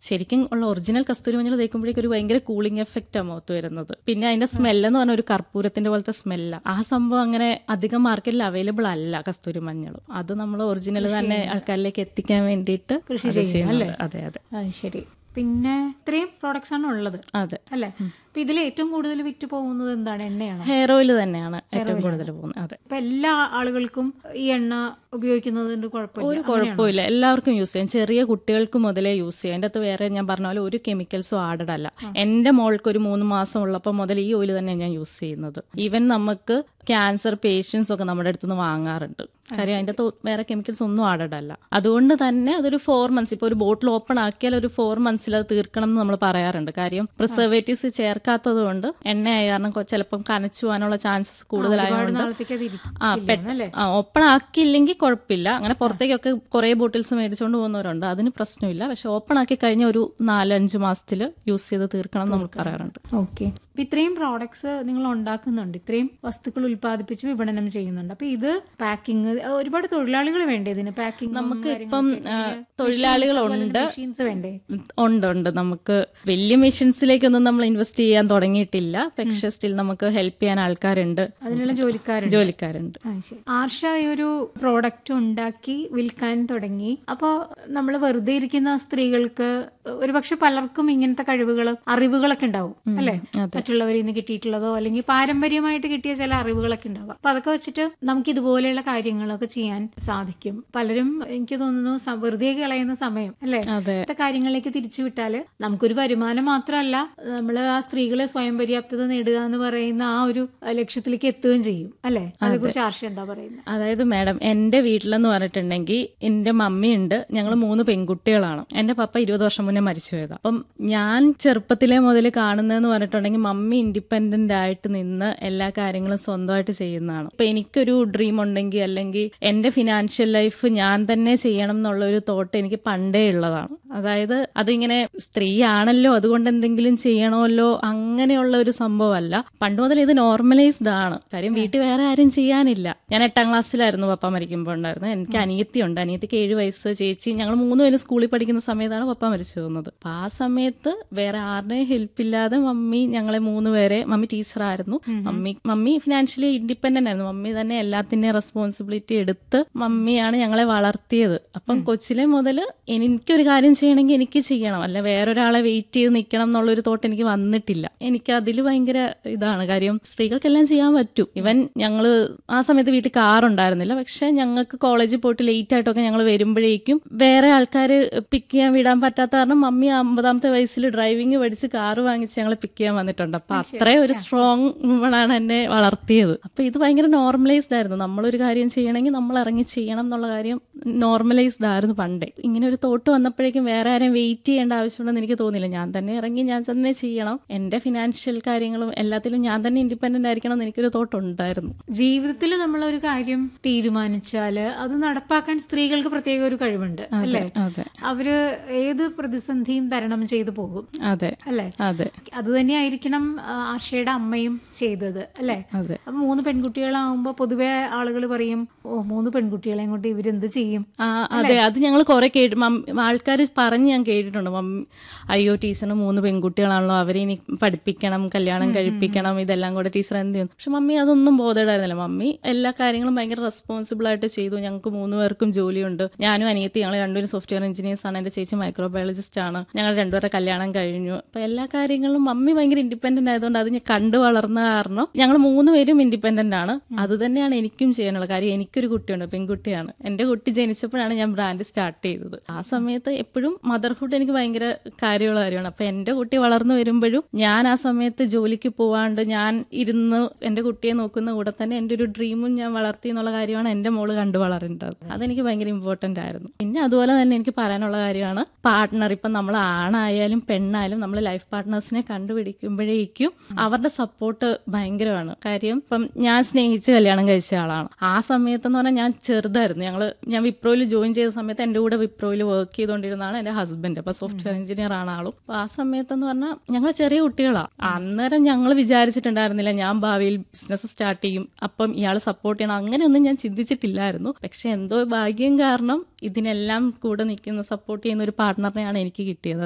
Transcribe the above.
ശരിക്കും ഉള്ള ഒറിജിനൽ കസ്തൂരി മഞ്ഞൾ തേക്കുമ്പോഴേക്കും ഒരു ഭയങ്കര കൂളിംഗ് എഫക്റ്റ് ആണ് മുഖത്ത് വരുന്നത് പിന്നെ അതിന്റെ സ്മെല്ല് എന്ന് പറഞ്ഞാൽ ഒരു കർപ്പൂരത്തിന്റെ പോലത്തെ സ്മെല്ല ആ സംഭവം അങ്ങനെ അധികം മാർക്കറ്റിൽ അവൈലബിൾ അല്ല കസ്തൂരി മഞ്ഞളും അത് നമ്മൾ ഒറിജിനൽ തന്നെ ആൾക്കാരിലേക്ക് എത്തിക്കാൻ വേണ്ടിയിട്ട് കൃഷി അത് ചെയ്യുന്നുണ്ട്. അതെ അതെ ആ, ശരി പിന്നെ ഇത്രയും പ്രോഡക്ട്സ് ആണ് ഉള്ളത് അതെ അല്ലേ അപ്പൊ ഇതിൽ ഏറ്റവും കൂടുതൽ വിറ്റ് പോകുന്നത് എന്താണ് എണ്ണയാണ് ഹെയർ ഓയിൽ തന്നെയാണ് ഏറ്റവും കൂടുതൽ പോകുന്നത് അതെ അപ്പൊ എല്ലാ ആളുകൾക്കും ഈ എണ്ണ ഉപയോഗിക്കുന്നതിന്റെ കുഴപ്പമില്ല ഒരു കുഴപ്പമില്ല എല്ലാവർക്കും യൂസ് ചെയ്യാം ചെറിയ കുട്ടികൾക്ക് മുതലേ യൂസ് ചെയ്യാം അതിൻ്റെ അകത്ത് വേറെ ഞാൻ പറഞ്ഞ പോലെ ഒരു കെമിക്കൽസും ആഡഡ് അല്ല എൻ്റെ മോൾക്ക് ഒരു മൂന്ന് മാസം ഉള്ളപ്പോൾ മുതൽ ഈ ഓയിൽ തന്നെ ഞാൻ യൂസ് ചെയ്യുന്നത് ഈവൻ നമുക്ക് ക്യാൻസർ പേഷ്യൻസ് ഒക്കെ നമ്മുടെ അടുത്തുനിന്ന് വാങ്ങാറുണ്ട് കാര്യം അതിൻ്റെ അകത്ത് വേറെ കെമിക്കൽസ് ഒന്നും ആഡഡ് അല്ല അതുകൊണ്ട് തന്നെ അതൊരു ഫോർ മന്ത്സ് ഇപ്പോൾ ഒരു ബോട്ടിൽ ഓപ്പൺ ആക്കിയാൽ ഒരു ഫോർ മന്ത്സിൽ അത് തീർക്കണം എന്ന് നമ്മൾ പറയാറുണ്ട് കാര്യം പ്രിസർവേറ്റീവ്സ് ചേർക്കാത്തത് കൊണ്ട് എണ്ണയായ കാരണം കൊ- ചിലപ്പം കനച്ചു പോകാനുള്ള ചാൻസസ് കൂടുതലായതുകൊണ്ട് നാളത്തേക്ക് അത് ആ ഇരിക്കില്ല അല്ലേ ആ ഓപ്പൺ ആക്കിയില്ലെങ്കിൽ കുഴപ്പമില്ല അങ്ങനെ പുറത്തേക്കൊക്കെ കുറെ ബോട്ടിൽസ് മേടിച്ചുകൊണ്ട് പോകുന്നവരുണ്ട് അതിന് പ്രശ്നമില്ല പക്ഷെ ഓപ്പൺ ആക്കി കഴിഞ്ഞ ഒരു നാലഞ്ച് മാസത്തിൽ യൂസ് ചെയ്ത് തീർക്കണം എന്ന് നമ്മൾ പറയാറുണ്ട് ഓക്കെ അപ്പൊ ഇത്രയും പ്രോഡക്ട്സ് നിങ്ങൾ ഉണ്ടാക്കുന്നുണ്ട് ഇത്രയും വസ്തുക്കൾ ഉൽപ്പാദിപ്പിച്ച് വിപണനം ചെയ്യുന്നുണ്ട് അപ്പൊ ഇത് പാക്കിംഗ് ഒരുപാട് തൊഴിലാളികൾ വേണ്ടേ ഇതിന് പാക്കിംഗ് നമുക്ക് ഇപ്പം ആ, തൊഴിലാളികളുണ്ട് മെഷീൻസ് വേണ്ടേ ഉണ്ട് ഉണ്ട് നമുക്ക് വലിയ മെഷീൻസിലേക്കൊന്നും നമ്മൾ ഇൻവെസ്റ്റ് ചെയ്യാൻ തുടങ്ങിയിട്ടില്ല പക്ഷെ സ്റ്റിൽ നമുക്ക് ഹെൽപ്പ് ചെയ്യാൻ ആൾക്കാരുണ്ട് അതിനുള്ള ജോലിക്കാരുണ്ട് ജോലിക്കാരുണ്ട് ആ, ശരി. ആർഷ ഈ ഒരു പ്രോഡക്റ്റ് ഉണ്ടാക്കി വിൽക്കാൻ തുടങ്ങി അപ്പോൾ നമ്മൾ വെറുതെ ഇരിക്കുന്ന സ്ത്രീകൾക്ക് ഒരുപക്ഷെ പലർക്കും ഇങ്ങനത്തെ കഴിവുകൾ അറിവുകളൊക്കെ ഉണ്ടാവും അല്ലെ മറ്റുള്ളവരിൽ നിന്ന് കിട്ടിയിട്ടുള്ളതോ അല്ലെങ്കിൽ പാരമ്പര്യമായിട്ട് കിട്ടിയ ചില അറിവുകളൊക്കെ ഉണ്ടാവും അപ്പൊ അതൊക്കെ വെച്ചിട്ട് നമുക്ക് ഇതുപോലെയുള്ള കാര്യങ്ങളൊക്കെ ചെയ്യാൻ സാധിക്കും പലരും എനിക്ക് തോന്നുന്നു സ- വെറുതെ കളയുന്ന സമയം അല്ലെ അതെ ഇങ്ങനത്തെ കാര്യങ്ങളിലേക്ക് തിരിച്ചു വിട്ടാല് നമുക്കൊരു വരുമാനം മാത്രമല്ല നമ്മൾ ആ സ്ത്രീകളെ സ്വയം പര്യാപ്തത നേടുക എന്ന് പറയുന്ന ആ ഒരു അഹ്, ലക്ഷ്യത്തിലേക്ക് എത്തുകയും ചെയ്യും അല്ലെ അതേക്കുറിച്ച് ആർഷ എന്താ പറയുന്നത് അതായത് മാഡം എൻ്റെ വീട്ടിലെന്ന് പറഞ്ഞിട്ടുണ്ടെങ്കിൽ എൻ്റെ മമ്മിയുണ്ട് ഞങ്ങൾ മൂന്ന് പെൺകുട്ടികളാണ് എൻ്റെ പപ്പ ഇരുപത് വർഷം മുന്നേ മരിച്ചു പോയതാണ് അപ്പം ഞാൻ ചെറുപ്പത്തിലെ മുതൽ കാണുന്നതെന്ന് പറഞ്ഞിട്ടുണ്ടെങ്കിൽ മമ്മി ഇൻഡിപെൻഡന്റ് ആയിട്ട് നിന്ന് എല്ലാ കാര്യങ്ങളും സ്വന്തമായിട്ട് ചെയ്യുന്നതാണ് അപ്പൊ എനിക്കൊരു ഡ്രീം ഉണ്ടെങ്കിൽ അല്ലെങ്കിൽ എൻ്റെ ഫിനാൻഷ്യൽ ലൈഫ് ഞാൻ തന്നെ ചെയ്യണം എന്നുള്ള ഒരു തോട്ട് എനിക്ക് പണ്ടേ ഉള്ളതാണ് അതായത് അതിങ്ങനെ സ്ത്രീയാണല്ലോ അതുകൊണ്ട് എന്തെങ്കിലും ചെയ്യണമല്ലോ അങ്ങനെയുള്ള ഒരു സംഭവമല്ല പണ്ട് മുതൽ ഇത് നോർമലൈസ്ഡ് ആണ് കാര്യം വീട്ടിൽ വേറെ ആരും ചെയ്യാനില്ല ഞാൻ എട്ടാം ക്ലാസ്സിലായിരുന്നു പപ്പ മരിക്കുമ്പോൾ ഉണ്ടായിരുന്നത് എനിക്ക് അനിയത്തിയുണ്ട് അനിയത്തിക്ക് ഏഴ് വയസ്സ് ചേച്ചി ഞങ്ങൾ മൂന്നുപേരും സ്കൂളിൽ പഠിക്കുന്ന സമയത്താണ് പപ്പ മരിച്ചു പോകുന്നത് അപ്പൊ ആ സമയത്ത് വേറെ ആരുടെയും ഹെൽപ്പ് ഇല്ലാതെ മമ്മി ഞങ്ങളെ മൂന്ന് പേരെ മമ്മി ടീച്ചറായിരുന്നു മമ്മി മമ്മി ഫിനാൻഷ്യലി ഇൻഡിപെൻഡന്റ് ആയിരുന്നു മമ്മി തന്നെ എല്ലാത്തിന്റെയും റെസ്പോൺസിബിലിറ്റി എടുത്ത് മമ്മിയാണ് ഞങ്ങളെ വളർത്തിയത് അപ്പം കൊച്ചിലെ മുതൽ എനിക്കൊരു കാര്യം ചെയ്യണമെങ്കിൽ എനിക്ക് ചെയ്യണം അല്ല വേറൊരാളെ വെയിറ്റ് ചെയ്ത് നിൽക്കണം എന്നുള്ളൊരു തോട്ട് എനിക്ക് വന്നിട്ടില്ല എനിക്ക് അതിൽ ഭയങ്കര ഇതാണ് കാര്യം സ്ത്രീകൾക്കെല്ലാം ചെയ്യാൻ പറ്റും ഇവൻ ഞങ്ങള് ആ സമയത്ത് വീട്ടിൽ കാർ ഉണ്ടായിരുന്നില്ല പക്ഷെ ഞങ്ങൾക്ക് കോളേജിൽ പോയിട്ട് ലേറ്റ് ആയിട്ടൊക്കെ ഞങ്ങൾ വരുമ്പോഴേക്കും വേറെ ആൾക്കാർ പിക്ക് ചെയ്യാൻ വിടാൻ പറ്റാത്ത കാരണം മമ്മി അമ്പതാമത്തെ വയസ്സിൽ ഡ്രൈവിംഗ് പഠിച്ച് കാർ വാങ്ങിച്ച് ഞങ്ങളെ പിക്ക് ചെയ്യാൻ വന്നിട്ടുണ്ട് അപ്പൊ അത്രയും ഒരു സ്ട്രോങ് വുമണാണ് എന്നെ വളർത്തിയത് അപ്പൊ ഇത് ഭയങ്കര നോർമലൈസ്ഡ് ആയിരുന്നു നമ്മളൊരു കാര്യം ചെയ്യണമെങ്കിൽ നമ്മൾ ഇറങ്ങി ചെയ്യണം എന്നുള്ള കാര്യം നോർമലൈസ്ഡ് ആയിരുന്നു പണ്ടേ ഇങ്ങനെ ഒരു തോട്ട് വന്നപ്പോഴേക്കും വേറെ ആരെയും വെയിറ്റ് ചെയ്യേണ്ട ആവശ്യമുണ്ടെന്ന് എനിക്ക് തോന്നില്ല ഞാൻ തന്നെ ഇറങ്ങി ഞാൻ തന്നെ ചെയ്യണം എന്റെ ഫിനാൻഷ്യൽ കാര്യങ്ങളും എല്ലാത്തിലും ഞാൻ തന്നെ ഇൻഡിപെൻഡന്റ് ആയിരിക്കണം എന്ന് എനിക്കൊരു തോട്ട് ഉണ്ടായിരുന്നു ജീവിതത്തിൽ നമ്മൾ ഒരു കാര്യം തീരുമാനിച്ചാല് അത് നടപ്പാക്കാൻ സ്ത്രീകൾക്ക് പ്രത്യേക ഒരു കഴിവുണ്ട് അല്ലെ അതെ അവര് ഏത് പ്രതിസന്ധിയും തരണം ചെയ്തു പോകും അതെ അല്ലെ അതെ അത് തന്നെയായിരിക്കണം ആ, ആർഷയുടെ അമ്മയും ചെയ്തത് അല്ലെ അതെ അപ്പൊ മൂന്ന് പെൺകുട്ടികളാവുമ്പോ പൊതുവെ ആളുകൾ പറയും ഓ മൂന്ന് പെൺകുട്ടികളെ കൊണ്ട് ഇവരെന്ത് ചെയ്യും ആ അതെ അത് ഞങ്ങൾ കുറെ കേട്ട് ആൾക്കാർ പറഞ്ഞ് ഞാൻ കേട്ടിട്ടുണ്ട് മമ്മി അയ്യോ ടീച്ചറിന് മൂന്ന് പെൺകുട്ടികളാണല്ലോ അവരെ ഇനി പഠിപ്പിക്കണം കല്യാണം കഴിപ്പിക്കണം ഇതെല്ലാം കൂടെ ടീച്ചർ എന്ത് ചെയ്യുന്നു പക്ഷെ മമ്മി അതൊന്നും ബോധേഡായിരുന്നില്ല മമ്മി എല്ലാ കാര്യങ്ങളും ഭയങ്കര റെസ്പോൺസിബിൾ ആയിട്ട് ചെയ്തു ഞങ്ങൾക്ക് മൂന്ന് പേർക്കും ജോലിയുണ്ട് ഞാനും അനിയത്തി ഞങ്ങൾ രണ്ടുപേരും സോഫ്റ്റ്വെയർ എഞ്ചിനീയേഴ്സ് ആണ് എന്റെ ചേച്ചി മൈക്രോബയോളജിസ്റ്റ് ആണ് ഞങ്ങൾ രണ്ടുപേരുടെ കല്യാണം കഴിഞ്ഞു അപ്പൊ എല്ലാ കാര്യങ്ങളും മമ്മി ഭയങ്കര ഇൻഡിപെൻഡന്റ് ആയതുകൊണ്ട് അത് ഞാൻ കണ്ടു വളർന്ന കാരണം ഞങ്ങൾ മൂന്ന് പേരും ഇൻഡിപെൻഡന്റ് ആണ് അത് തന്നെയാണ് എനിക്കും ചെയ്യാനുള്ള കാര്യം എനിക്കൊരു കുട്ടിയുണ്ട് പെൺകുട്ടിയാണ് എന്റെ കുട്ടി ജനിച്ചപ്പോഴാണ് ഞാൻ ബ്രാൻഡ് സ്റ്റാർട്ട് ചെയ്തത് ആ സമയത്ത് എപ്പോഴും മദർഹുഡ് എനിക്ക് ഭയങ്കര കാര്യമുള്ള കാര്യമാണ് അപ്പൊ എന്റെ കുട്ടി വളർന്നു വരുമ്പോഴും ഞാൻ ആ സമയത്ത് ജോലിക്ക് പോവാണ്ട് ഞാൻ ഇരുന്ന് എന്റെ കുട്ടിയെ നോക്കുന്ന കൂടെ തന്നെ എന്റെ ഒരു ഡ്രീമും ഞാൻ വളർത്തി എന്നുള്ള കാര്യമാണ് എന്റെ മോള് കണ്ടു വളരേണ്ടത് അതെനിക്ക് ഭയങ്കര ഇമ്പോർട്ടന്റ് ആയിരുന്നു പിന്നെ അതുപോലെ തന്നെ എനിക്ക് പറയാനുള്ള കാര്യമാണ് പാർട്ട്ണർ ഇപ്പം നമ്മൾ ആണായാലും പെണ്ണായാലും നമ്മൾ ലൈഫ് പാർട്ട്നേഴ്സിനെ കണ്ടുപിടിക്കുമ്പോഴേക്കും അവരുടെ സപ്പോർട്ട് ഭയങ്കരമാണ് കാര്യം ഇപ്പം ഞാൻ സ്നേഹിച്ച് കല്യാണം കഴിച്ച ആളാണ് ആ സമയത്തെന്ന് പറഞ്ഞാൽ ഞാൻ ചെറുതായിരുന്നു ഞങ്ങൾ ഞാൻ വിപ്രോയിൽ ജോയിൻ ചെയ്ത സമയത്ത് എൻ്റെ കൂടെ വിപ്രോയിൽ വർക്ക് ചെയ്തുകൊണ്ടിരുന്നതാണ് എൻ്റെ ഹസ്ബൻഡ് അപ്പൊ സോഫ്റ്റ്വെയർ എഞ്ചിനീയർ ആണ് ആളും അപ്പൊ ആ സമയത്തെന്ന് പറഞ്ഞാൽ ഞങ്ങൾ ചെറിയ കുട്ടികളാണ് അന്നേരം ഞങ്ങൾ വിചാരിച്ചിട്ടുണ്ടായിരുന്നില്ല ഞാൻ ഭാവിയിൽ ബിസിനസ് സ്റ്റാർട്ട് ചെയ്യും അപ്പം ഇയാൾ സപ്പോർട്ട് ചെയ്യണം അങ്ങനെയൊന്നും ഞാൻ ചിന്തിച്ചിട്ടില്ലായിരുന്നു പക്ഷെ എന്തോ ഭാഗ്യം കാരണം ഇതിനെല്ലാം കൂടെ നിൽക്കുന്ന സപ്പോർട്ട് ചെയ്യുന്ന ഒരു പാർട്ട്ണറിനെയാണ് എനിക്ക് കിട്ടിയത്